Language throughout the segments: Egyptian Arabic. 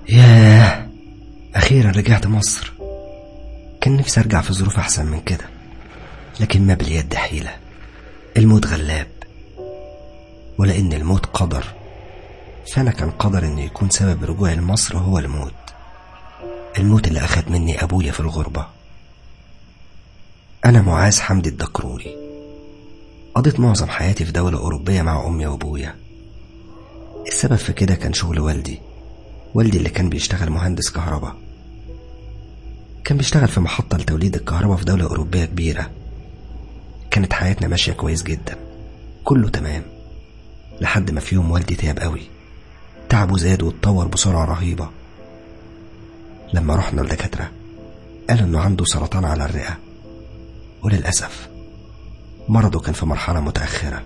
ياه أخيرا رجعت مصر كان نفسي أرجع في ظروف أحسن من كده لكن ما باليد حيلة الموت غلاب ولأن الموت قدر فأنا كان قدر إن يكون سبب رجوعي لمصر هو الموت الموت اللي أخد مني أبويا في الغربة أنا معاذ حمدي الدكروري قضيت معظم حياتي في دولة أوروبية مع أمي وأبويا السبب في كده كان شغل والدي والدي اللي كان بيشتغل مهندس كهرباء كان بيشتغل في محطة لتوليد الكهرباء في دولة أوروبية كبيرة كانت حياتنا ماشية كويس جدا كله تمام لحد ما في يوم والدي تعب قوي تعبه زاد واتطور بسرعة رهيبة لما رحنا لدكاترة قالوا إنه عنده سرطان على الرئة وللأسف مرضه كان في مرحلة متأخرة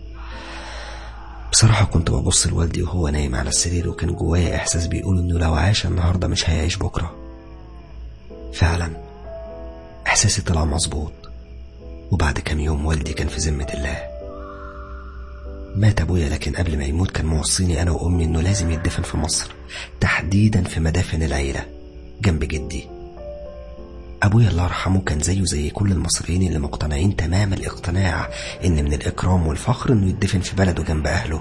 بصراحة كنت ببص لوالدي وهو نايم على السرير وكان جوايا إحساس بيقول إنه لو عاش النهاردة مش هيعيش بكرة فعلا إحساسي طلع مظبوط وبعد كام يوم والدي كان في ذمة الله مات أبويا لكن قبل ما يموت كان موصيني أنا وأمي إنه لازم يدفن في مصر تحديدا في مدافن العيلة جنب جدي أبويا الله يرحمه كان زيه زي كل المصريين اللي مقتنعين تمام الاقتناع إن من الإكرام والفخر إنه يدفن في بلده جنب أهله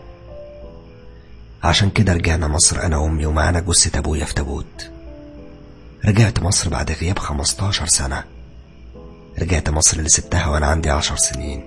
عشان كده رجعنا مصر أنا وأمي ومعانا جثة أبويا في تابوت رجعت مصر بعد غياب 15 سنة رجعت مصر اللي سبتها وأنا عندي عشر سنين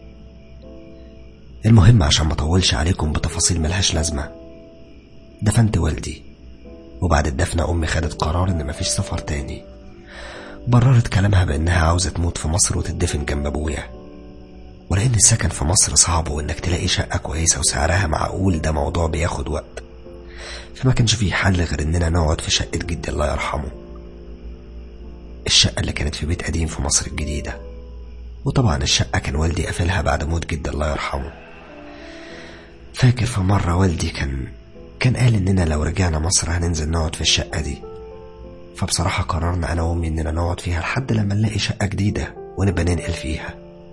المهم عشان ما أطولش عليكم بتفاصيل ملهاش لازمة دفنت والدي وبعد الدفن أمي خدت قرار إن مفيش سفر تاني بررت كلامها بإنها عاوزة تموت في مصر وتدفن جنب أبويا ولأن السكن في مصر صعب وإنك تلاقي شقة كويسة وسعرها معقول ده موضوع بياخد وقت فما كانش فيه حل غير إننا نقعد في شقة جدي الله يرحمه الشقة اللي كانت في بيت قديم في مصر الجديدة وطبعا الشقة كان والدي قافلها بعد موت جدي الله يرحمه فاكر في مرة والدي كان كان قال إننا لو رجعنا مصر هننزل نقعد في الشقة دي فبصراحة قررنا أنا وأمي إننا نقعد فيها لحد لما نلاقي شقة جديدة ونبقى ننقل فيها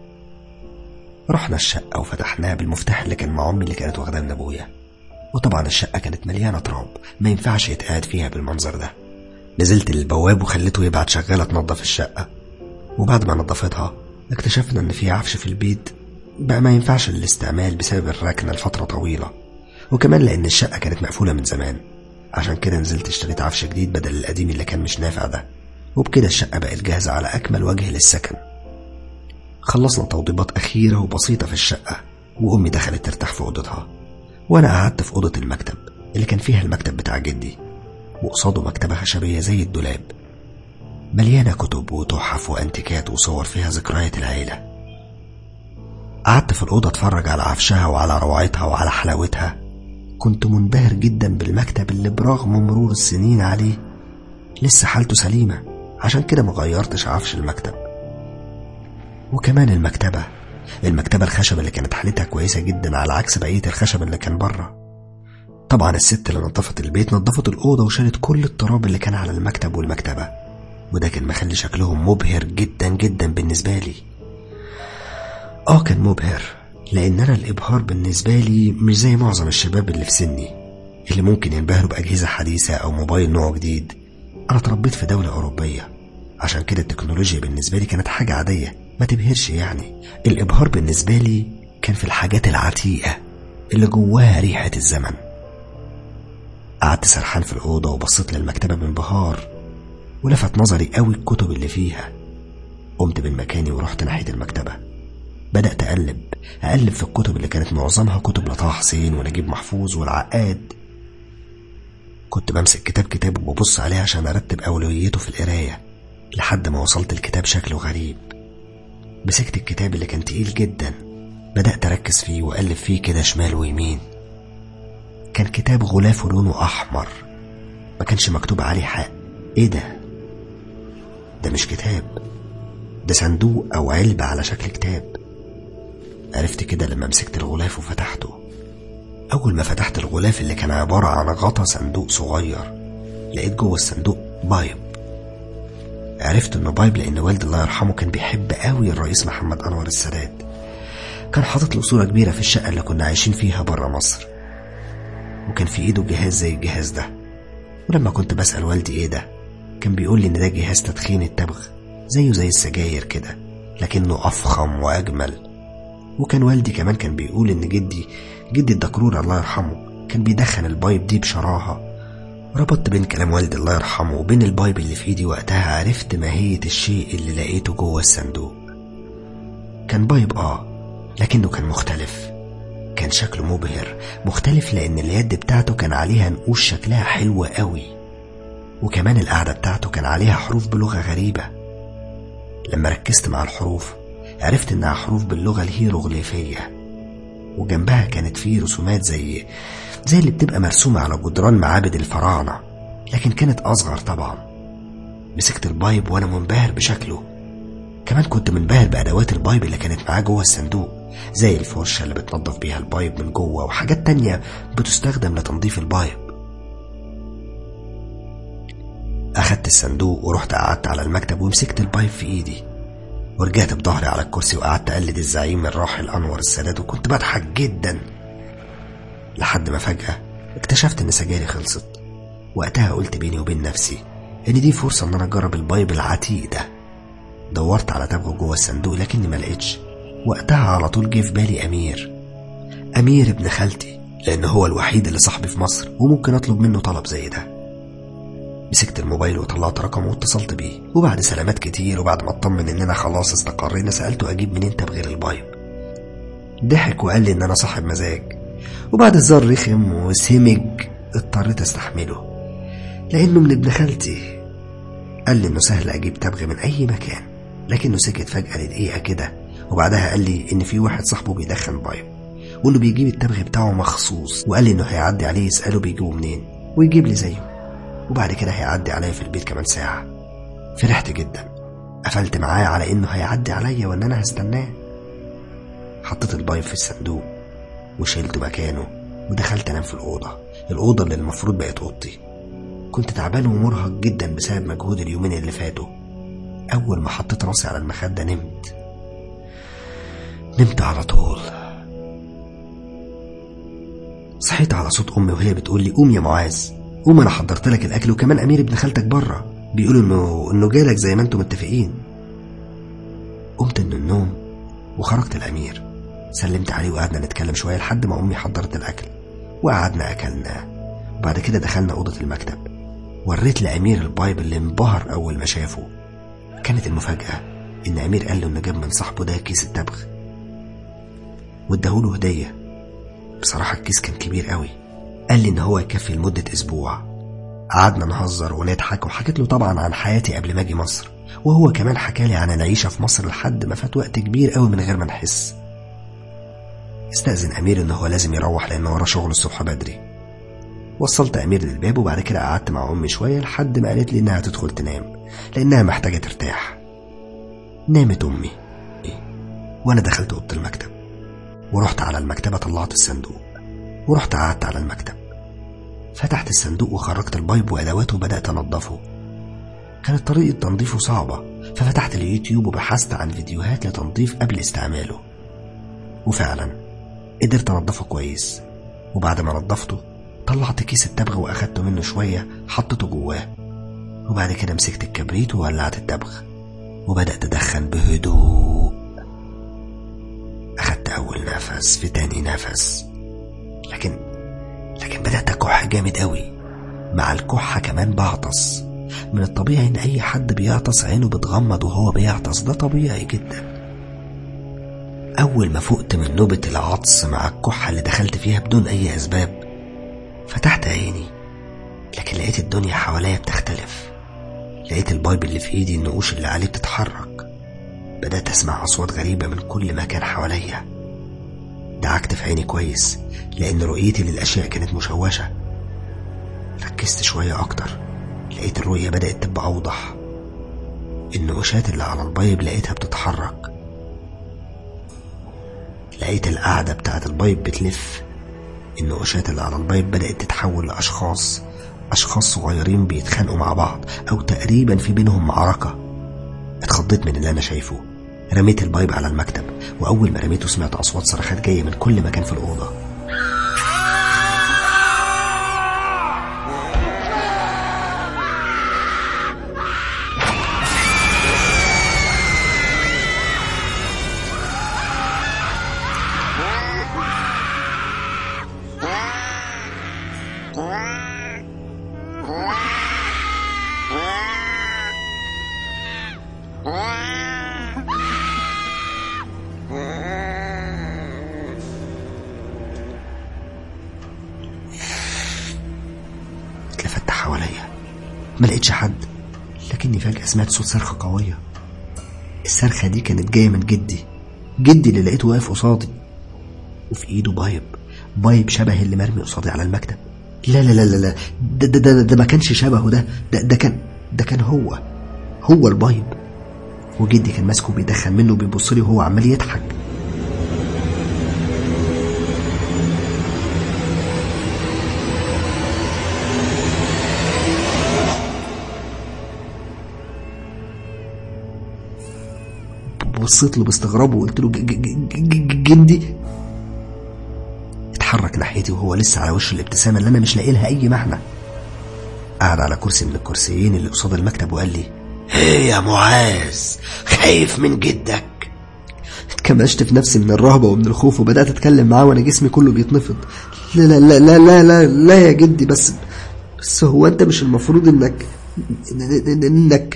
رحنا الشقة وفتحناها بالمفتاح اللي كان مع أمي اللي كانت واخداه من أبويا وطبعا الشقة كانت مليانة تراب ما ينفعش يتقعد فيها بالمنظر ده نزلت للبواب وخليته يبعت شغالة تنظف الشقة وبعد ما نظفتها اكتشفنا إن في عفش في البيت بقى ما ينفعش للاستعمال بسبب الركنة لفترة طويلة وكمان لأن الشقة كانت مقفولة من زمان عشان كده نزلت اشتريت عفش جديد بدل القديم اللي كان مش نافع ده وبكده الشقة بقت جاهزة على أكمل وجه للسكن خلصنا توضيبات أخيرة وبسيطة في الشقة وأمي دخلت ترتاح في أوضتها وأنا قعدت في أوضة المكتب اللي كان فيها المكتب بتاع جدي وقصاده مكتبة خشبية زي الدولاب مليانة كتب وتحف وأنتيكات وصور فيها ذكريات العيلة قعدت في الأوضة أتفرج على عفشها وعلى روعتها وعلى حلاوتها كنت منبهر جدا بالمكتب اللي برغم مرور السنين عليه لسه حالته سليمة عشان كده مغيرتش عفش المكتب وكمان المكتبة المكتبة الخشب اللي كانت حالتها كويسة جدا على عكس بقية الخشب اللي كان بره طبعا الست اللي نظفت البيت نظفت الأوضة وشالت كل التراب اللي كان على المكتب والمكتبة وده كان مخلي شكلهم مبهر جدا جدا بالنسبة لي اه كان مبهر لأن أنا الإبهار بالنسبة لي مش زي معظم الشباب اللي في سني اللي ممكن ينبهروا بأجهزة حديثة أو موبايل نوع جديد أنا اتربيت في دولة أوروبية عشان كده التكنولوجيا بالنسبة لي كانت حاجة عادية ما تبهرش يعني الإبهار بالنسبة لي كان في الحاجات العتيقة اللي جواها ريحة الزمن قعدت سرحان في الأوضة وبصيت للمكتبة بانبهار ولفت نظري قوي الكتب اللي فيها قمت من مكاني ورحت ناحية المكتبة بدأت أقلب أقلب في الكتب اللي كانت معظمها كتب لطه حسين ونجيب محفوظ والعقاد كنت بمسك كتاب كتاب وببص عليه عشان أرتب أولويته في القراية لحد ما وصلت الكتاب شكله غريب مسكت الكتاب اللي كان تقيل جدا بدأت أركز فيه وأقلب فيه كده شمال ويمين كان كتاب غلافه لونه أحمر ما كانش مكتوب عليه حق إيه ده؟ ده مش كتاب ده صندوق أو علبة على شكل كتاب عرفت كده لما مسكت الغلاف وفتحته أول ما فتحت الغلاف اللي كان عبارة عن غطا صندوق صغير لقيت جوه الصندوق بايب عرفت إنه بايب لأن والدي الله يرحمه كان بيحب قوي الرئيس محمد أنور السادات كان حاطط له صورة كبيرة في الشقة اللي كنا عايشين فيها برا مصر وكان في إيده جهاز زي الجهاز ده ولما كنت بسأل والدي ايه ده كان بيقول لي ان ده جهاز تدخين التبغ زيه زي السجاير كده لكنه أفخم وأجمل وكان والدي كمان كان بيقول إن جدي جدي الدكرور الله يرحمه كان بيدخن البايب دي بشراهة ربطت بين كلام والدي الله يرحمه وبين البايب اللي في ايدي وقتها عرفت ماهية الشيء اللي لقيته جوه الصندوق كان بايب اه لكنه كان مختلف كان شكله مبهر مختلف لأن اليد بتاعته كان عليها نقوش شكلها حلوة قوي وكمان القعدة بتاعته كان عليها حروف بلغة غريبة لما ركزت مع الحروف عرفت إنها حروف باللغة الهيروغليفية وجنبها كانت فيه رسومات زي زي اللي بتبقى مرسومة على جدران معابد الفراعنة لكن كانت أصغر طبعا مسكت البايب وأنا منبهر بشكله كمان كنت منبهر بأدوات البايب اللي كانت معاه جوه الصندوق زي الفرشة اللي بتنظف بيها البايب من جوه وحاجات تانية بتستخدم لتنظيف البايب أخدت الصندوق ورحت قعدت على المكتب ومسكت البايب في إيدي ورجعت بظهري على الكرسي وقعدت أقلد الزعيم الراحل أنور السادات وكنت بضحك جدا لحد ما فجأة اكتشفت إن سجايري خلصت وقتها قلت بيني وبين نفسي إن دي فرصة إن أنا أجرب البايب العتيق ده دورت على تبغه جوه الصندوق لكني ما لقيتش وقتها على طول جه في بالي أمير أمير ابن خالتي لأن هو الوحيد اللي صاحبي في مصر وممكن أطلب منه طلب زي ده مسكت الموبايل وطلعت رقمه واتصلت بيه وبعد سلامات كتير وبعد ما اطمن اننا خلاص استقرينا سألته اجيب منين تبغير البايب ضحك وقال لي ان انا صاحب مزاج وبعد الزار رخم وسمج اضطريت استحمله لانه من ابن خالتي قال لي انه سهل اجيب تبغ من اي مكان لكنه سكت فجأة لدقيقة كده وبعدها قال لي ان في واحد صاحبه بيدخن بايب وانه بيجيب التبغ بتاعه مخصوص وقال لي انه هيعدي عليه يسأله بيجيبه منين ويجيب لي زيه وبعد كده هيعدي عليا في البيت كمان ساعة فرحت جدا قفلت معاه على انه هيعدي عليا وان انا هستناه حطيت البايب في الصندوق وشيلته مكانه ودخلت انام في الأوضة الأوضة اللي المفروض بقت أوضتي كنت تعبان ومرهق جدا بسبب مجهود اليومين اللي فاتوا أول ما حطيت راسي على المخدة نمت نمت على طول صحيت على صوت أمي وهي بتقول لي قوم يا معاذ قوم أنا حضرت لك الأكل وكمان أمير ابن خالتك بره بيقولوا إنه إنه جالك زي ما أنتم متفقين قمت من النوم وخرجت الأمير سلمت عليه وقعدنا نتكلم شوية لحد ما أمي حضرت الأكل وقعدنا أكلنا وبعد كده دخلنا أوضة المكتب وريت لأمير البايب اللي انبهر أول ما شافه كانت المفاجأة إن أمير قال له إنه جاب من صاحبه ده كيس التبغ واداهوله هدية بصراحة الكيس كان كبير قوي قال لي إن هو يكفي لمدة أسبوع قعدنا نهزر ونضحك وحكيت له طبعا عن حياتي قبل ما أجي مصر وهو كمان حكالي عن العيشة في مصر لحد ما فات وقت كبير قوي من غير ما نحس استأذن أمير إن هو لازم يروح لأن وراه شغل الصبح بدري وصلت أمير للباب وبعد كده قعدت مع أمي شوية لحد ما قالت لي إنها تدخل تنام لأنها محتاجة ترتاح نامت أمي وأنا دخلت أوضة المكتب ورحت على المكتبة طلعت الصندوق ورحت قعدت على المكتب فتحت الصندوق وخرجت البايب وأدواته وبدأت أنضفه كانت طريقة تنظيفه صعبة ففتحت اليوتيوب وبحثت عن فيديوهات لتنظيف قبل استعماله وفعلا قدرت أنضفه كويس وبعد ما نضفته طلعت كيس التبغ وأخدته منه شوية حطيته جواه وبعد كده مسكت الكبريت وولعت التبغ وبدأت أدخن بهدوء أخدت أول نفس في تاني نفس لكن لكن بدأت أكح جامد أوي مع الكحة كمان بعطس من الطبيعي إن أي حد بيعطس عينه بتغمض وهو بيعطس ده طبيعي جدا أول ما فقت من نوبة العطس مع الكحة اللي دخلت فيها بدون أي أسباب فتحت عيني لكن لقيت الدنيا حواليا بتختلف لقيت البايب اللي في ايدي النقوش اللي عليه بتتحرك بدأت أسمع أصوات غريبة من كل مكان حواليا دعكت في عيني كويس لأن رؤيتي للأشياء كانت مشوشة ركزت شوية أكتر لقيت الرؤية بدأت تبقى أوضح النقوشات اللي على البايب لقيتها بتتحرك لقيت القعدة بتاعت البايب بتلف النقوشات اللي على البايب بدأت تتحول لأشخاص أشخاص صغيرين بيتخانقوا مع بعض أو تقريبا في بينهم معركة اتخضيت من اللي أنا شايفه رميت البايب على المكتب وأول ما رميته سمعت أصوات صرخات جاية من كل مكان في الأوضة ما لقيتش حد لكني فجأة سمعت صوت صرخة قوية الصرخة دي كانت جاية من جدي جدي اللي لقيته واقف قصادي وفي ايده بايب بايب شبه اللي مرمي قصادي على المكتب لا لا لا لا لا ده ده ده, ده ما كانش شبهه ده ده, ده كان ده كان هو هو البايب وجدي كان ماسكه بيدخن منه وبيبص لي وهو عمال يضحك بصيت له باستغراب وقلت له ج- ج- ج- ج- جندي اتحرك ناحيتي وهو لسه على وشه الابتسامه اللي انا مش لاقي لها اي معنى قعد على كرسي من الكرسيين اللي قصاد المكتب وقال لي ايه يا معاذ خايف من جدك اتكمشت في نفسي من الرهبه ومن الخوف وبدات اتكلم معاه وانا جسمي كله بيتنفض لا لا لا لا لا لا, لا يا جدي بس بس هو انت مش المفروض انك إن- إن- انك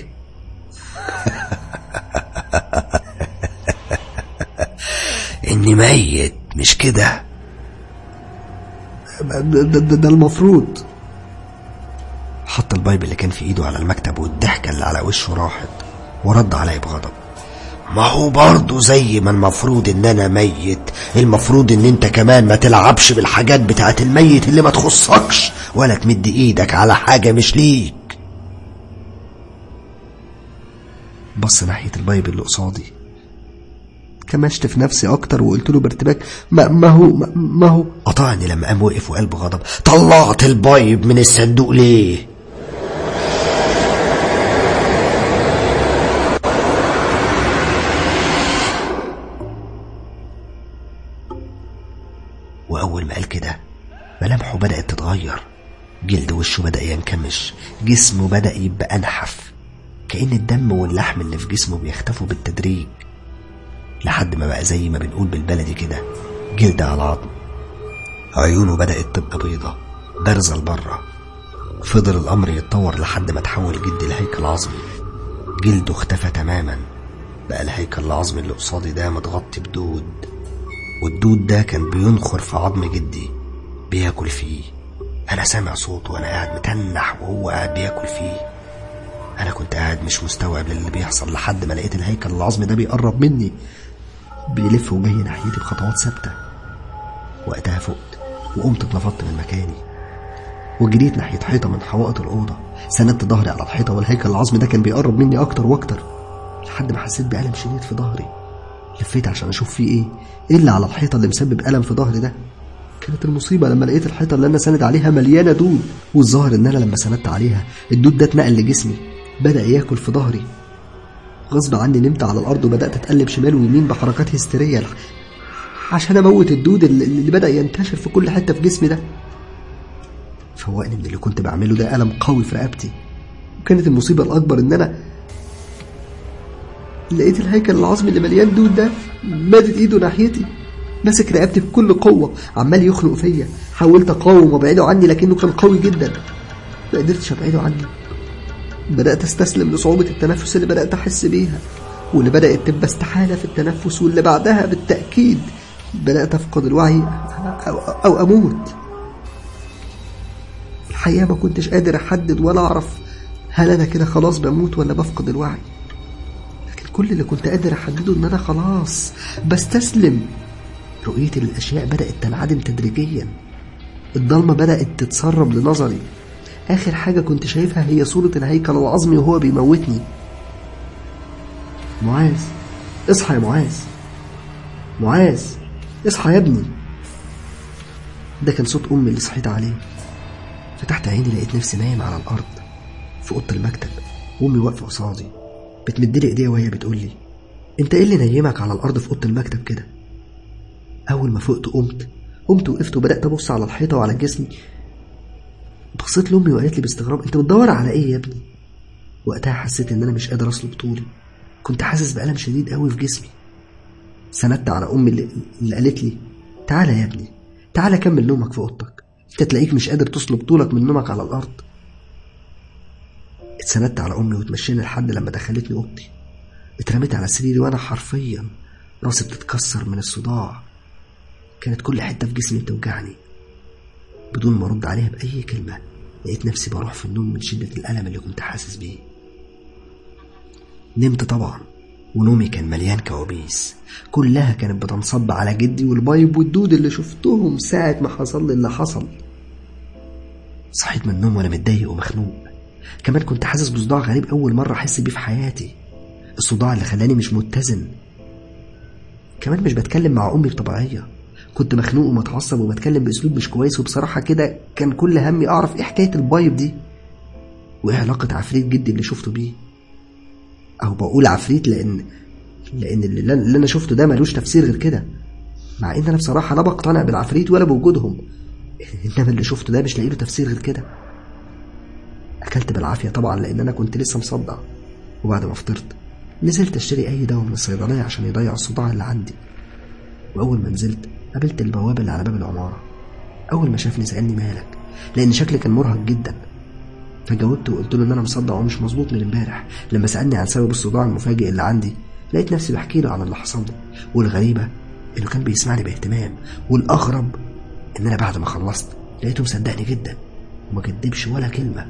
اني ميت مش كده ده, ده, ده, ده المفروض حط البايب اللي كان في ايده على المكتب والضحكة اللي على وشه راحت ورد علي بغضب ما هو برضه زي ما المفروض ان انا ميت المفروض ان انت كمان ما تلعبش بالحاجات بتاعت الميت اللي ما تخصكش ولا تمد ايدك على حاجة مش ليك بص ناحية البايب اللي قصادي كمشت في نفسي اكتر وقلت له بارتباك ما, ما هو ما, ما هو قطعني لما قام وقف وقال بغضب طلعت البايب من الصندوق ليه واول ما قال كده ملامحه بدات تتغير جلد وشه بدا ينكمش جسمه بدا يبقى انحف كأن الدم واللحم اللي في جسمه بيختفوا بالتدريج لحد ما بقى زي ما بنقول بالبلدي كده جلد على عظم عيونه بدأت تبقى بيضة بارزة لبره فضل الأمر يتطور لحد ما تحول جدي لهيكل عظمي جلده اختفى تماما بقى الهيكل العظمي اللي قصادي ده متغطي بدود والدود ده كان بينخر في عظم جدي بياكل فيه أنا سامع صوته وأنا قاعد متنح وهو قاعد بياكل فيه أنا كنت قاعد مش مستوعب للي بيحصل لحد ما لقيت الهيكل العظمي ده بيقرب مني بيلف وجاي ناحيتي بخطوات ثابتة وقتها فقت وقمت اتنفضت من مكاني وجريت ناحية حيطة من حوائط الأوضة سندت ظهري على الحيطة والهيكل العظمي ده كان بيقرب مني أكتر وأكتر لحد ما حسيت بألم شديد في ظهري لفيت عشان أشوف فيه إيه إيه اللي على الحيطة اللي مسبب ألم في ظهري ده كانت المصيبة لما لقيت الحيطة اللي أنا ساند عليها مليانة دود والظاهر إن أنا لما سندت عليها الدود ده اتنقل لجسمي بدأ ياكل في ظهري غصب عني نمت على الأرض وبدأت أتقلب شمال ويمين بحركات هستيرية عشان أموت الدود اللي, اللي بدأ ينتشر في كل حتة في جسمي ده فوقني من اللي كنت بعمله ده ألم قوي في رقبتي وكانت المصيبة الأكبر إن أنا لقيت الهيكل العظمي اللي مليان دود ده مادت إيده ناحيتي ماسك رقبتي بكل قوة عمال يخنق فيا حاولت أقاوم وأبعده عني لكنه كان قوي جدا ما قدرتش أبعده عني بدأت أستسلم لصعوبة التنفس اللي بدأت أحس بيها واللي بدأت تبقى استحالة في التنفس واللي بعدها بالتأكيد بدأت أفقد الوعي أو, أو أموت الحقيقة ما كنتش قادر أحدد ولا أعرف هل أنا كده خلاص بموت ولا بفقد الوعي لكن كل اللي كنت قادر أحدده إن أنا خلاص بستسلم رؤيتي للأشياء بدأت تنعدم تدريجيا الضلمة بدأت تتسرب لنظري آخر حاجة كنت شايفها هي صورة الهيكل العظمي وهو بيموتني معاذ اصحى يا معاذ معاذ اصحى يا ابني ده كان صوت أمي اللي صحيت عليه فتحت عيني لقيت نفسي نايم على الأرض في أوضة المكتب وأمي واقفة قصادي بتمدلي إيديها وهي بتقولي أنت إيه اللي نيمك على الأرض في أوضة المكتب كده أول ما فقت قمت قمت وقفت وبدأت أبص على الحيطة وعلى جسمي بصيت لأمي وقالت لي باستغراب أنت بتدور على إيه يا ابني؟ وقتها حسيت إن أنا مش قادر أصلب طولي كنت حاسس بألم شديد قوي في جسمي سندت على أمي اللي, اللي قالت لي تعالى يا ابني تعالى كمل نومك في أوضتك أنت تلاقيك مش قادر تصلب طولك من نومك على الأرض اتسندت على أمي وتمشينا لحد لما دخلتني أوضتي اترميت على سريري وأنا حرفيا راسي بتتكسر من الصداع كانت كل حتة في جسمي بتوجعني بدون ما أرد عليها بأي كلمة لقيت نفسي بروح في النوم من شدة الألم اللي كنت حاسس بيه نمت طبعا ونومي كان مليان كوابيس كلها كانت بتنصب على جدي والبايب والدود اللي شفتهم ساعة ما حصل لي اللي حصل صحيت من النوم وانا متضايق ومخنوق كمان كنت حاسس بصداع غريب أول مرة أحس بيه في حياتي الصداع اللي خلاني مش متزن كمان مش بتكلم مع أمي بطبيعية كنت مخنوق ومتعصب وبتكلم بأسلوب مش كويس وبصراحة كده كان كل همي أعرف إيه حكاية البايب دي وإيه علاقة عفريت جدي اللي شفته بيه أو بقول عفريت لأن لأن اللي اللي أنا شفته ده ملوش تفسير غير كده مع إن أنا بصراحة لا بقتنع بالعفريت ولا بوجودهم إنما اللي شفته ده مش لاقي له تفسير غير كده أكلت بالعافية طبعا لأن أنا كنت لسه مصدع وبعد ما فطرت نزلت أشتري أي دواء من الصيدلية عشان يضيع الصداع اللي عندي وأول ما نزلت قابلت البواب اللي على باب العمارة أول ما شافني سألني مالك لأن شكلي كان مرهق جدا فجاوبت وقلت له إن أنا مصدع ومش مظبوط من امبارح لما سألني عن سبب الصداع المفاجئ اللي عندي لقيت نفسي بحكي له عن اللي حصل لي والغريبة إنه كان بيسمعني باهتمام والأغرب إن أنا بعد ما خلصت لقيته مصدقني جدا وما كدبش ولا كلمة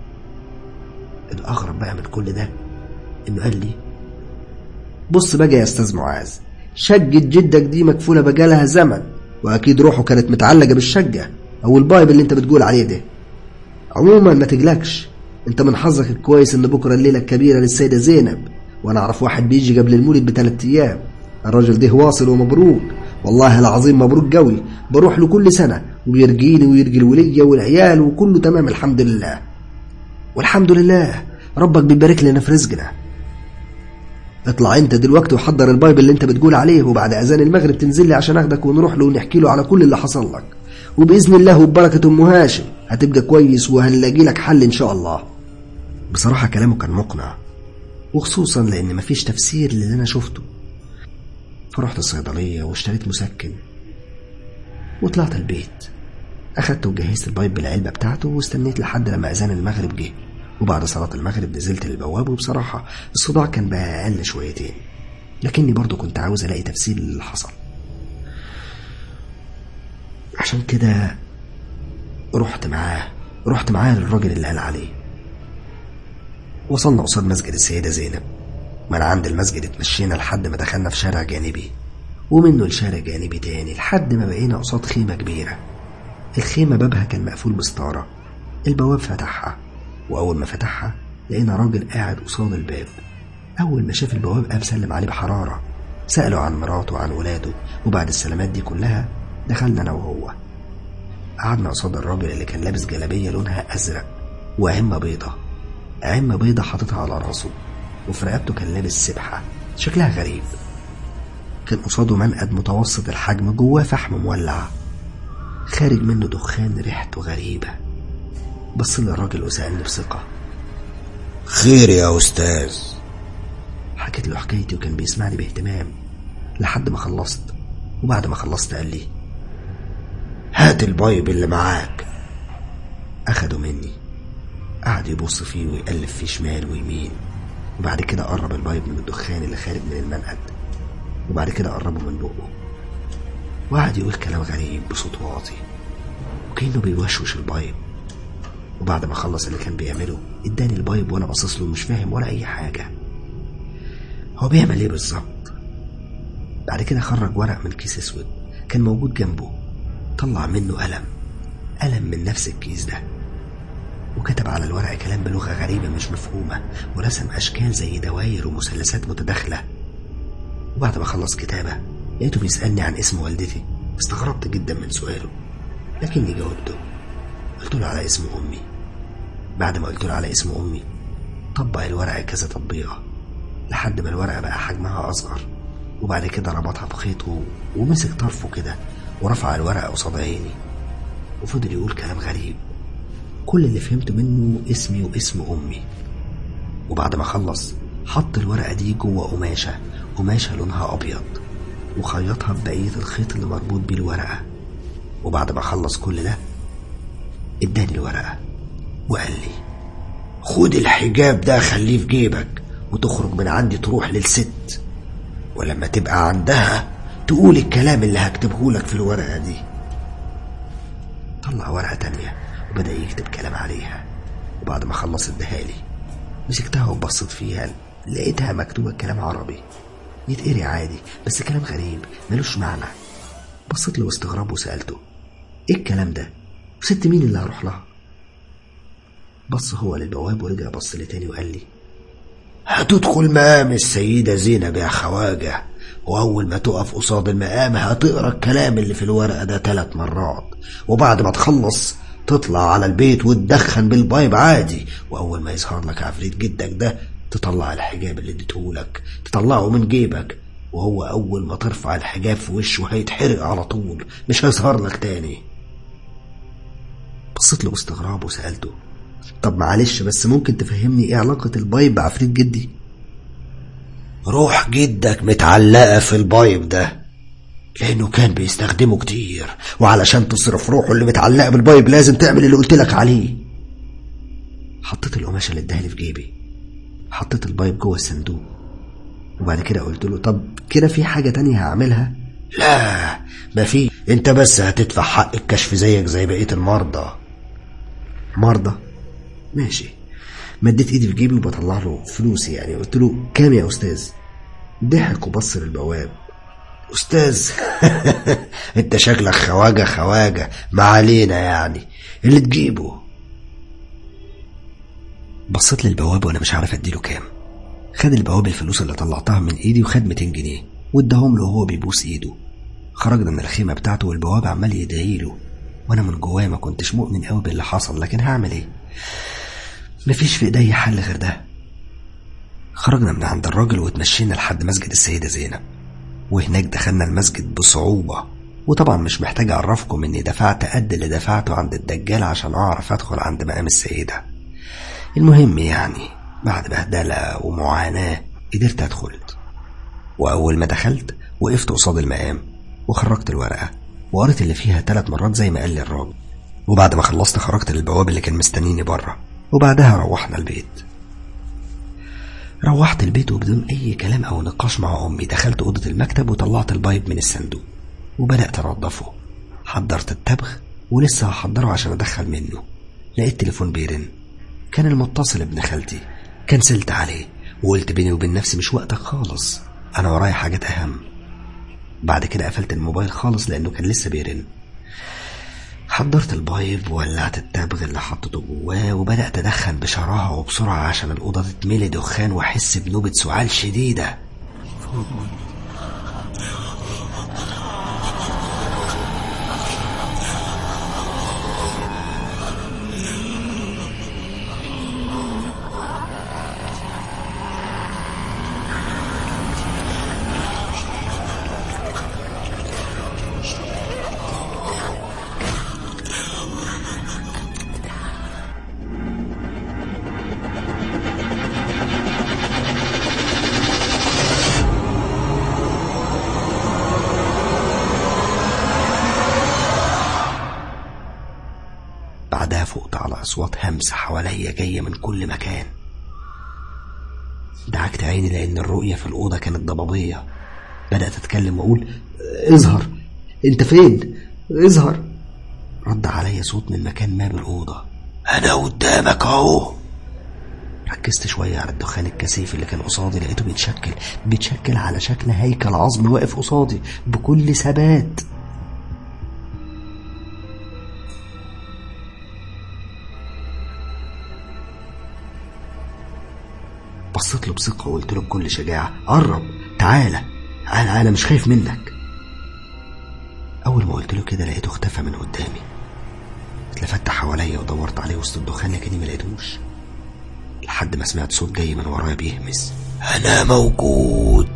الأغرب بقى من كل ده إنه قال لي بص بقى يا أستاذ معاذ شقة جدك دي مكفولة بقالها زمن وأكيد روحه كانت متعلقة بالشقة أو البايب اللي أنت بتقول عليه ده عموما ما تقلقش أنت من حظك الكويس إن بكرة الليلة الكبيرة للسيدة زينب وأنا أعرف واحد بيجي قبل المولد بثلاث أيام الراجل ده واصل ومبروك والله العظيم مبروك قوي بروح له كل سنة وبيرقيني ويرقي الولية والعيال وكله تمام الحمد لله والحمد لله ربك بيبارك لنا في رزقنا اطلع انت دلوقتي وحضر البايب اللي انت بتقول عليه وبعد اذان المغرب تنزل لي عشان اخدك ونروح له ونحكي له على كل اللي حصل لك وباذن الله وببركه ام هاشم هتبقى كويس وهنلاقي لك حل ان شاء الله بصراحه كلامه كان مقنع وخصوصا لان مفيش تفسير للي انا شفته فرحت الصيدليه واشتريت مسكن وطلعت البيت أخدت وجهزت البايب بالعلبة بتاعته واستنيت لحد لما أذان المغرب جه وبعد صلاة المغرب نزلت للبواب وبصراحة الصداع كان بقى أقل شويتين لكني برضو كنت عاوز ألاقي تفسير للي حصل عشان كده رحت معاه رحت معاه للراجل اللي قال عليه وصلنا قصاد مسجد السيدة زينب من عند المسجد اتمشينا لحد ما دخلنا في شارع جانبي ومنه لشارع جانبي تاني لحد ما بقينا قصاد خيمة كبيرة الخيمة بابها كان مقفول بستارة البواب فتحها وأول ما فتحها لقينا راجل قاعد قصاد الباب أول ما شاف البواب قام سلم عليه بحرارة سأله عن مراته وعن ولاده وبعد السلامات دي كلها دخلنا أنا وهو قعدنا قصاد الراجل اللي كان لابس جلابية لونها أزرق وعمة بيضة عمة بيضة حاططها على راسه وفي رقبته كان لابس سبحة شكلها غريب كان قصاده منقد متوسط الحجم جواه فحم مولع خارج منه دخان ريحته غريبة بص لي الراجل وسألني بثقة خير يا أستاذ حكيت له حكايتي وكان بيسمعني باهتمام لحد ما خلصت وبعد ما خلصت قال لي هات البايب اللي معاك أخده مني قعد يبص فيه ويقلب فيه شمال ويمين وبعد كده قرب البايب من الدخان اللي خارج من المنقد وبعد كده قربه من بقه وقعد يقول كلام غريب بصوت واطي وكأنه بيوشوش البايب وبعد ما خلص اللي كان بيعمله اداني البايب وانا باصص له مش فاهم ولا اي حاجه هو بيعمل ايه بالظبط بعد كده خرج ورق من كيس اسود كان موجود جنبه طلع منه قلم قلم من نفس الكيس ده وكتب على الورق كلام بلغة غريبة مش مفهومة ورسم أشكال زي دواير ومثلثات متداخلة وبعد ما خلص كتابة لقيته بيسألني عن اسم والدتي استغربت جدا من سؤاله لكني جاوبته قلت له على اسم أمي بعد ما قلت له على اسم أمي طبق الورقة كذا تطبيقة لحد ما الورقة بقى حجمها أصغر وبعد كده ربطها بخيط و- ومسك طرفه كده ورفع الورقة قصاد عيني وفضل يقول كلام غريب كل اللي فهمته منه اسمي واسم أمي وبعد ما خلص حط الورقة دي جوه قماشة قماشة لونها أبيض وخيطها ببقية الخيط اللي مربوط بيه الورقة وبعد ما خلص كل ده اداني الورقة وقال لي خد الحجاب ده خليه في جيبك وتخرج من عندي تروح للست ولما تبقى عندها تقول الكلام اللي هكتبه لك في الورقة دي طلع ورقة تانية وبدأ يكتب كلام عليها وبعد ما خلص اداها لي مسكتها وبصيت فيها لقيتها مكتوبة كلام عربي يتقري عادي بس كلام غريب ملوش معنى بصيت له باستغراب وسألته ايه الكلام ده وست مين اللي هروح لها بص هو للبواب ورجع بص لي تاني وقال لي هتدخل مقام السيدة زينب يا خواجة وأول ما تقف قصاد المقام هتقرا الكلام اللي في الورقة ده ثلاث مرات وبعد ما تخلص تطلع على البيت وتدخن بالبايب عادي وأول ما يظهر لك عفريت جدك ده تطلع الحجاب اللي اديتهولك تطلعه من جيبك وهو أول ما ترفع الحجاب في وشه هيتحرق على طول مش هيظهر لك تاني بصيت له باستغراب وسألته طب معلش بس ممكن تفهمني ايه علاقة البايب بعفريت جدي روح جدك متعلقة في البايب ده لأنه كان بيستخدمه كتير وعلشان تصرف روحه اللي متعلقة بالبايب لازم تعمل اللي قلت لك عليه حطيت القماشة اللي اداها لي في جيبي حطيت البايب جوه الصندوق وبعد كده قلت له طب كده في حاجة تانية هعملها لا ما في انت بس هتدفع حق الكشف زيك زي بقية المرضى مرضى ماشي مديت ايدي في جيبي وبطلع له فلوسي يعني قلت له كام يا استاذ ضحك وبص للبواب استاذ انت شكلك خواجه خواجه ما علينا يعني اللي تجيبه بصيت للبواب وانا مش عارف اديله كام خد البواب الفلوس اللي طلعتها من ايدي وخد 200 جنيه واداهم له وهو بيبوس ايده خرجنا من الخيمه بتاعته والبواب عمال يدعي له وانا من جوايا ما كنتش مؤمن قوي باللي حصل لكن هعمل ايه مفيش في ايدي حل غير ده خرجنا من عند الراجل واتمشينا لحد مسجد السيدة زينب وهناك دخلنا المسجد بصعوبة وطبعا مش محتاج أعرفكم إني دفعت قد اللي دفعته عند الدجال عشان أعرف أدخل عند مقام السيدة المهم يعني بعد بهدلة ومعاناة قدرت أدخل وأول ما دخلت وقفت قصاد المقام وخرجت الورقة وقريت اللي فيها ثلاث مرات زي ما قال لي الراجل وبعد ما خلصت خرجت للبواب اللي كان مستنيني بره وبعدها روحنا البيت روحت البيت وبدون أي كلام أو نقاش مع أمي دخلت أوضة المكتب وطلعت البايب من الصندوق وبدأت أنضفه حضرت التبغ ولسه هحضره عشان أدخل منه لقيت تليفون بيرن كان المتصل ابن خالتي كنسلت عليه وقلت بيني وبين نفسي مش وقتك خالص أنا ورايا حاجات أهم بعد كده قفلت الموبايل خالص لأنه كان لسه بيرن حضرت البايب وولعت التبغ اللي حطيته جواه وبدأت أدخن بشراهة وبسرعة عشان الأوضة تتملي دخان وأحس بنوبة سعال شديدة بعدها فقت على أصوات همس حواليا جاية من كل مكان دعكت عيني لأن الرؤية في الأوضة كانت ضبابية بدأت أتكلم وأقول اظهر أنت فين؟ اظهر رد عليا صوت من مكان ما بالأوضة أنا قدامك أهو ركزت شوية على الدخان الكثيف اللي كان قصادي لقيته بيتشكل بيتشكل على شكل هيكل عظمي واقف قصادي بكل ثبات بصيت له بثقة وقلت له بكل شجاعة قرب تعالى تعالى أنا مش خايف منك أول ما قلت له كده لقيته اختفى من قدامي اتلفت حواليا ودورت عليه وسط الدخان لكني ما لقيتهوش لحد ما سمعت صوت جاي من ورايا بيهمس أنا موجود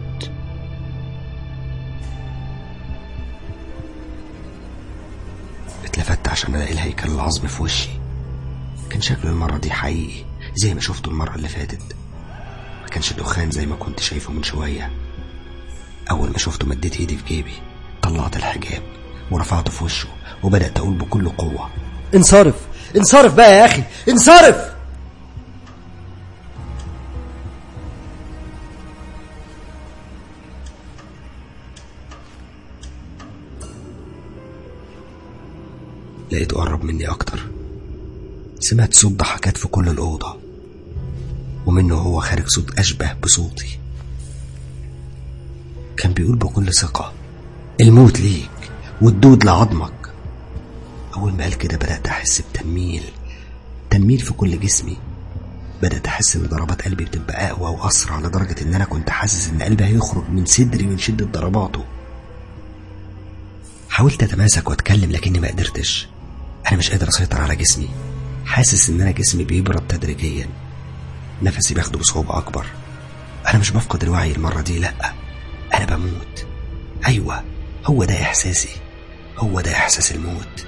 اتلفت عشان الاقي الهيكل العظمي في وشي كان شكله المرة دي حقيقي زي ما شفته المرة اللي فاتت ما كانش دخان زي ما كنت شايفه من شوية أول ما شفته مديت إيدي في جيبي طلعت الحجاب ورفعته في وشه وبدأت أقول بكل قوة انصرف انصرف بقى يا أخي انصرف لقيته قرب مني أكتر سمعت صوت ضحكات في كل الأوضة ومنه هو خارج صوت أشبه بصوتي كان بيقول بكل ثقة الموت ليك والدود لعظمك أول ما قال كده بدأت أحس بتنميل تنميل في كل جسمي بدأت أحس إن ضربات قلبي بتبقى أقوى وأسرع لدرجة إن أنا كنت حاسس إن قلبي هيخرج من صدري من شدة ضرباته حاولت أتماسك وأتكلم لكني ما قدرتش أنا مش قادر أسيطر على جسمي حاسس إن أنا جسمي بيبرد تدريجيا نفسي باخده بصعوبة أكبر أنا مش بفقد الوعي المرة دي لأ أنا بموت أيوة هو ده إحساسي هو ده إحساس الموت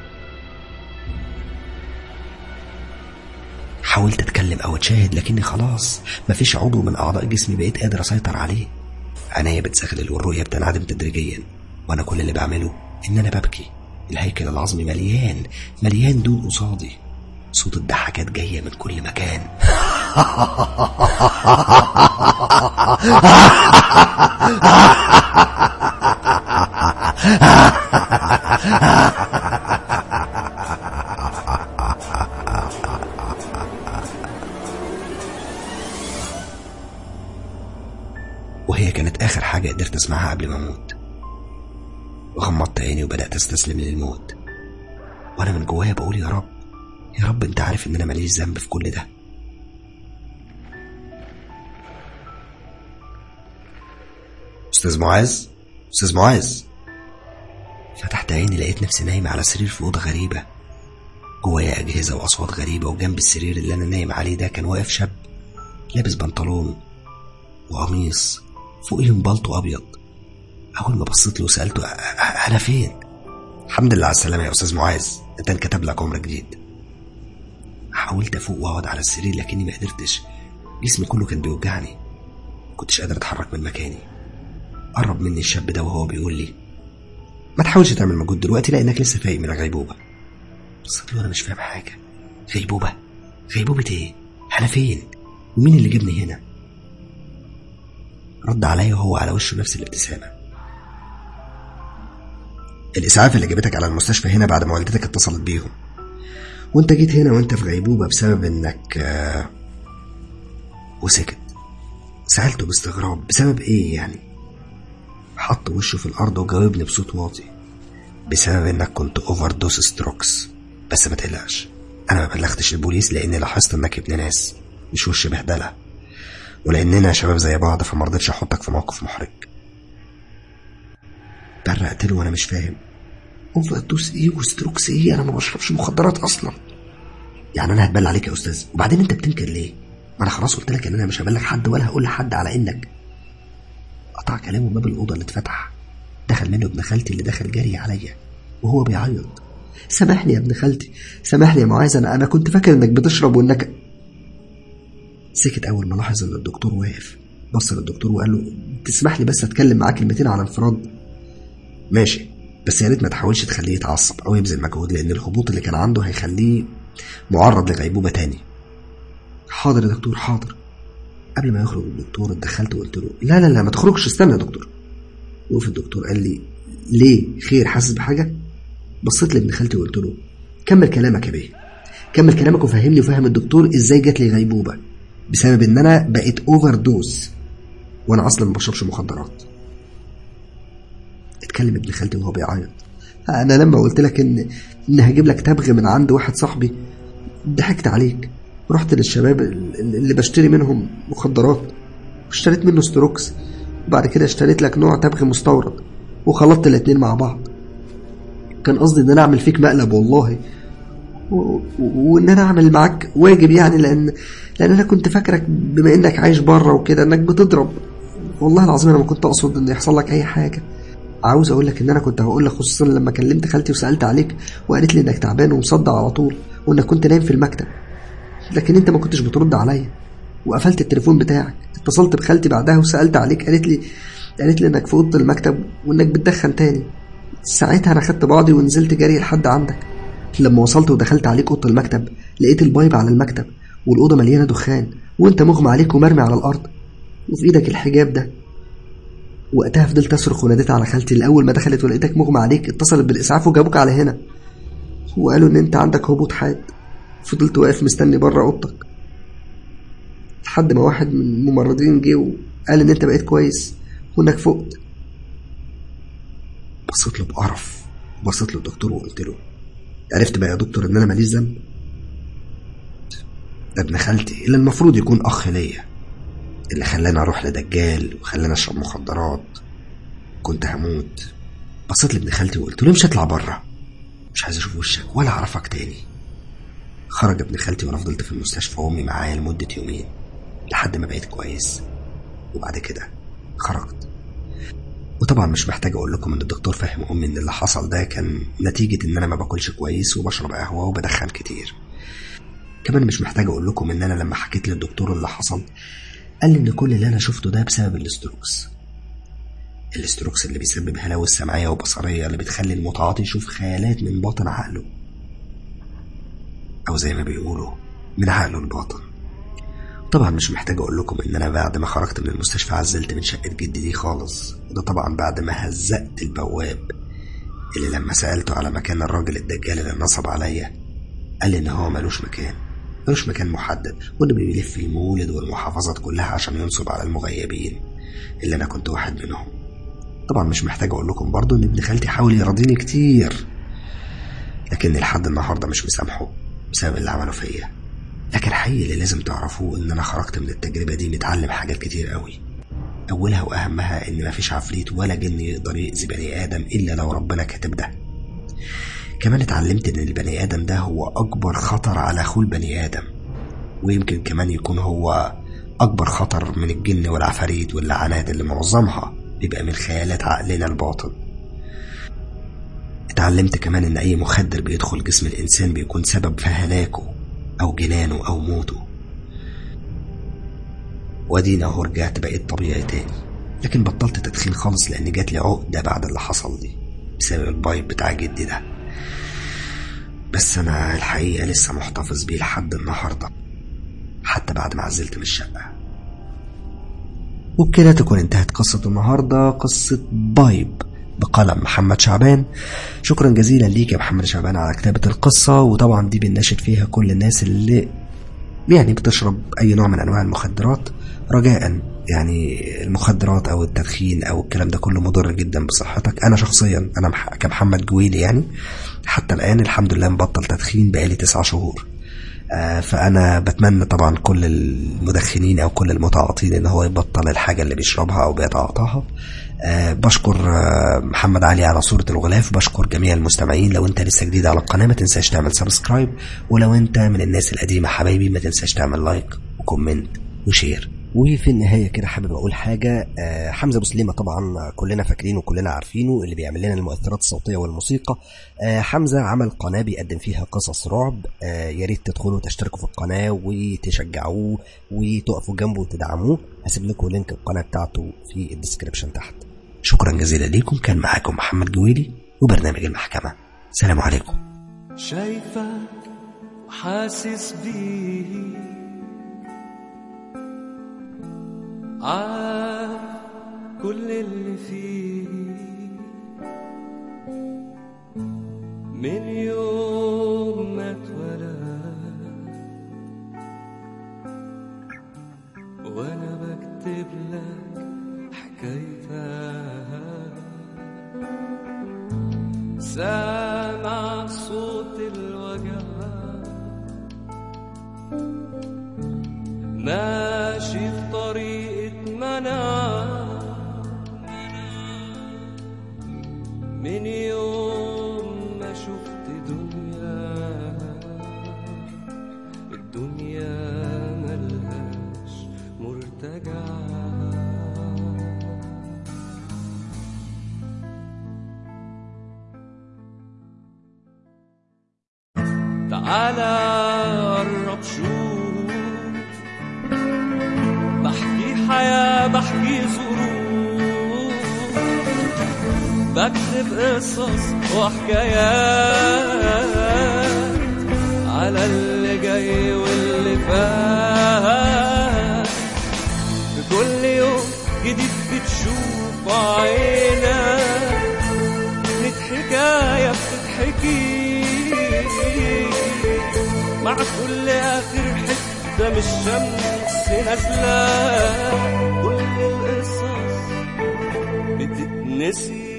حاولت أتكلم أو أتشاهد لكني خلاص مفيش عضو من أعضاء جسمي بقيت قادر أسيطر عليه عينيا بتزغلل والرؤية بتنعدم تدريجيا وأنا كل اللي بعمله إن أنا ببكي الهيكل العظمي مليان مليان دود قصادي صوت الضحكات جاية من كل مكان وهي كانت آخر حاجة قدرت أسمعها قبل ما أموت غمضت عيني وبدأت أستسلم للموت وأنا من جوايا بقول يا رب يا رب أنت عارف إن أنا ماليش ذنب في كل ده أستاذ معاذ أستاذ معاذ فتحت عيني لقيت نفسي نايم على سرير في أوضة غريبة جوايا أجهزة وأصوات غريبة وجنب السرير اللي أنا نايم عليه ده كان واقف شاب لابس بنطلون وقميص فوقيهم بلطو أبيض أول ما بصيت له سألته "أ- أ- أنا فين؟ الحمد لله على السلامة يا أستاذ معاذ أنت انكتب لك عمر جديد حاولت أفوق وأقعد على السرير لكني ما قدرتش جسمي كله كان بيوجعني ما كنتش قادر أتحرك من مكاني قرب مني الشاب ده وهو بيقول لي ما تحاولش تعمل مجهود دلوقتي لأنك لسه فايق من الغيبوبة بصيت له وأنا مش فاهم حاجة غيبوبة غيبوبة إيه؟ أنا فين؟ ومين اللي جابني هنا؟ رد عليا وهو على وشه نفس الابتسامة الإسعاف اللي جابتك على المستشفى هنا بعد ما والدتك اتصلت بيهم وانت جيت هنا وانت في غيبوبة بسبب انك آه، وسكت سألته باستغراب بسبب ايه يعني حط وشه في الأرض وجاوبني بصوت واطي بسبب انك كنت اوفر دوس ستروكس بس ما تقلقش انا ما بلغتش البوليس لاني لاحظت انك ابن ناس مش وش بهدله ولاننا شباب زي بعض فما رضيتش احطك في موقف محرج برقت له وانا مش فاهم اوفر دوس ايه وستروكس ايه انا ما بشربش مخدرات اصلا يعني انا هتبلى عليك يا استاذ وبعدين انت بتنكر ليه ما انا خلاص قلت لك ان انا مش هبلغ حد ولا هقول لحد على انك قطع كلامه باب الاوضه اللي اتفتح دخل منه ابن خالتي اللي دخل جري عليا وهو بيعيط سامحني يا ابن خالتي سامحني يا معاذ انا انا كنت فاكر انك بتشرب وانك سكت اول ما لاحظ ان الدكتور واقف بص للدكتور وقال له تسمح لي بس اتكلم معاه كلمتين على انفراد ماشي بس يا ريت ما تحاولش تخليه يتعصب او يبذل مجهود لان الهبوط اللي كان عنده هيخليه معرض لغيبوبه تاني حاضر يا دكتور حاضر قبل ما يخرج الدكتور اتدخلت وقلت له لا لا لا ما تخرجش استنى يا دكتور وقف الدكتور قال لي ليه خير حاسس بحاجه بصيت لابن خالتي وقلت له كمل كلامك يا بيه كمل كلامك وفهمني وفهم الدكتور ازاي جات لي غيبوبه بسبب ان انا بقيت اوفر دوز وانا اصلا ما بشربش مخدرات اتكلم ابن خالتي وهو بيعيط انا لما قلت لك ان ان هجيب لك تبغ من عند واحد صاحبي ضحكت عليك رحت للشباب اللي بشتري منهم مخدرات واشتريت منه ستروكس وبعد كده اشتريت لك نوع تبغ مستورد وخلطت الاتنين مع بعض كان قصدي ان انا اعمل فيك مقلب والله و- و- وان انا اعمل معاك واجب يعني لان لان انا كنت فاكرك بما انك عايش بره وكده انك بتضرب والله العظيم انا ما كنت اقصد ان يحصل لك اي حاجه عاوز اقول لك ان انا كنت هقول لك خصوصا لما كلمت خالتي وسالت عليك وقالت لي انك تعبان ومصدع على طول وانك كنت نايم في المكتب لكن انت ما كنتش بترد عليا وقفلت التليفون بتاعك اتصلت بخالتي بعدها وسالت عليك قالت لي قالت لي انك في اوضه المكتب وانك بتدخن تاني ساعتها انا خدت بعضي ونزلت جري لحد عندك لما وصلت ودخلت عليك اوضه المكتب لقيت البايب على المكتب والاوضه مليانه دخان وانت مغمى عليك ومرمي على الارض وفي ايدك الحجاب ده وقتها فضلت اصرخ وناديت على خالتي اللي اول ما دخلت ولقيتك مغمى عليك اتصلت بالاسعاف وجابوك على هنا وقالوا ان انت عندك هبوط حاد فضلت واقف مستني بره اوضتك لحد ما واحد من الممرضين جه وقال ان انت بقيت كويس وانك فقت بصيت له بقرف بصيت له الدكتور وقلت له عرفت بقى يا دكتور ان انا ماليش ذنب ده ابن خالتي اللي المفروض يكون اخ ليا اللي خلاني اروح لدجال وخلاني اشرب مخدرات كنت هموت بصيت لابن خالتي وقلت له مش هطلع بره مش عايز اشوف وشك ولا اعرفك تاني خرج ابن خالتي وانا فضلت في المستشفى وامي معايا لمده يومين لحد ما بقيت كويس وبعد كده خرجت وطبعا مش محتاج اقول لكم ان الدكتور فهم امي ان اللي حصل ده كان نتيجه ان انا ما باكلش كويس وبشرب قهوه وبدخن كتير كمان مش محتاج اقول لكم ان انا لما حكيت للدكتور اللي حصل قال لي ان كل اللي انا شفته ده بسبب الاستروكس الاستروكس اللي بيسبب هلاوس سمعيه وبصريه اللي بتخلي المتعاطي يشوف خيالات من باطن عقله او زي ما بيقولوا من عقله الباطن طبعا مش محتاج اقول لكم ان انا بعد ما خرجت من المستشفى عزلت من شقه جدي دي خالص وده طبعا بعد ما هزقت البواب اللي لما سالته على مكان الراجل الدجال اللي نصب عليا قال لي ان هو ملوش مكان ملوش مكان محدد وانه بيلف المولد والمحافظات كلها عشان ينصب على المغيبين اللي انا كنت واحد منهم طبعا مش محتاج اقول لكم برضو ان ابن خالتي حاول يراضيني كتير لكن لحد النهارده مش مسامحه بسبب اللي عمله فيا لكن الحقيقي اللي لازم تعرفوه ان انا خرجت من التجربه دي متعلم حاجات كتير قوي اولها واهمها ان مفيش عفريت ولا جن يقدر يأذي بني ادم الا لو ربنا كاتب ده كمان اتعلمت ان البني ادم ده هو اكبر خطر على اخوه البني ادم ويمكن كمان يكون هو اكبر خطر من الجن والعفاريت واللعنات اللي معظمها بيبقى من خيالات عقلنا الباطن اتعلمت كمان ان اي مخدر بيدخل جسم الانسان بيكون سبب في هلاكه او جنانه او موته وادينا اهو رجعت بقيت طبيعي تاني لكن بطلت تدخين خالص لان جات لي عقده بعد اللي حصل لي بسبب البايب بتاع جدي ده بس انا الحقيقه لسه محتفظ بيه لحد النهارده حتى بعد ما عزلت من الشقه وبكده تكون انتهت قصة النهاردة قصة بايب بقلم محمد شعبان شكرا جزيلا ليك يا محمد شعبان على كتابة القصة وطبعا دي بنناشد فيها كل الناس اللي يعني بتشرب أي نوع من أنواع المخدرات رجاء يعني المخدرات أو التدخين أو الكلام ده كله مضر جدا بصحتك أنا شخصيا أنا كمحمد جويلي يعني حتى الآن الحمد لله مبطل تدخين بقالي تسعة شهور فانا بتمنى طبعا كل المدخنين او كل المتعاطين ان هو يبطل الحاجه اللي بيشربها او بيتعاطاها بشكر محمد علي على صورة الغلاف بشكر جميع المستمعين لو انت لسه جديد على القناة ما تنساش تعمل سبسكرايب ولو انت من الناس القديمة حبايبي ما تنساش تعمل لايك وكومنت وشير وفي النهايه كده حابب اقول حاجه آه حمزه ابو سليمه طبعا كلنا فاكرينه وكلنا عارفينه اللي بيعمل لنا المؤثرات الصوتيه والموسيقى آه حمزه عمل قناه بيقدم فيها قصص رعب آه يا ريت تدخلوا تشتركوا في القناه وتشجعوه وتقفوا جنبه وتدعموه هسيب لكم لينك القناه بتاعته في الديسكربشن تحت شكرا جزيلا ليكم كان معاكم محمد جويلي وبرنامج المحكمه سلام عليكم شايفك وحاسس بيه عارف كل اللي فيه من يوم ما اتولد وانا بكتب لك حكايتها سامع صوت الوجع ماشي في طريقة منع من يوم ما شفت دنيا الدنيا ملهاش مرتجع تعالى قرب شوف بحكي حياة بحكي ظروف بكتب قصص وحكايات على اللي جاي واللي فات بكل يوم جديد بتشوف عينك كانت حكاية بتتحكي مع مع كل آخر حتة من الشمس نازلة كل القصص بتتنسي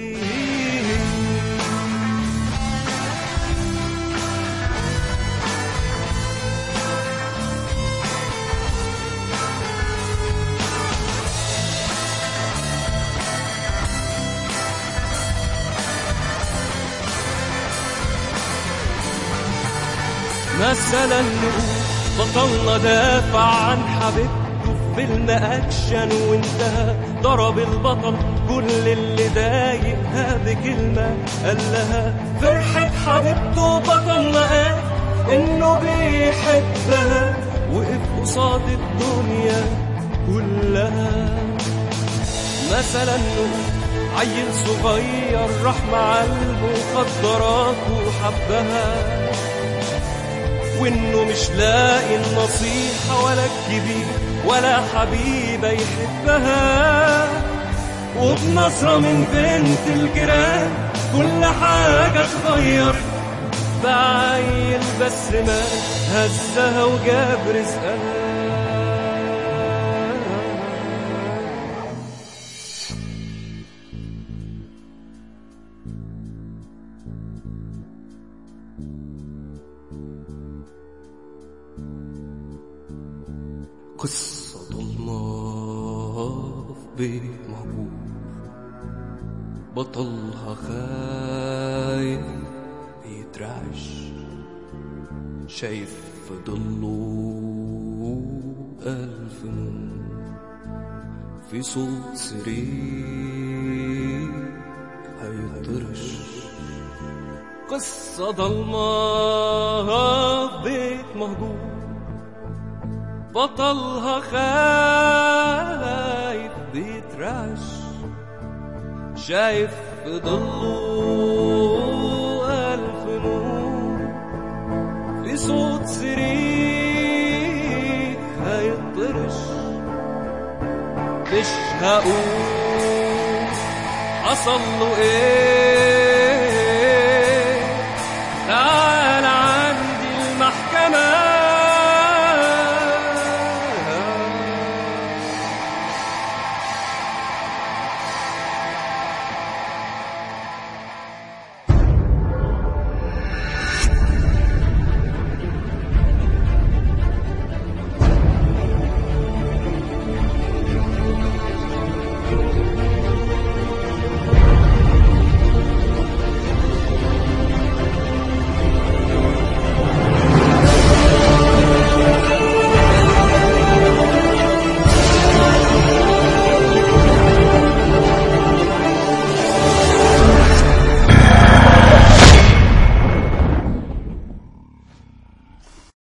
مثلا نقول بطلنا دافع عن حبيبته في فيلم اكشن وانتهى ضرب البطل كل اللي ضايقها بكلمه قال لها فرحه حبيبته بطلنا قال انه بيحبها وقف قصاد الدنيا كلها مثلا نقول عيل صغير راح مع المخدرات وحبها وانه مش لاقي النصيحة ولا الكبير ولا حبيبة يحبها وبنظرة من بنت الجيران كل حاجة اتغير بعيل بس ما هزها وجاب رزقها قصة ضلمة في بيت مهجور بطلها خايف بيترعش شايف في ضله ألف نور في صوت سرير هيطرش قصة ضلمة في بيت مهجور بطلها خايف بيترعش شايف في ضله ألف نور في صوت سرير هيطرش مش هقول حصل له ايه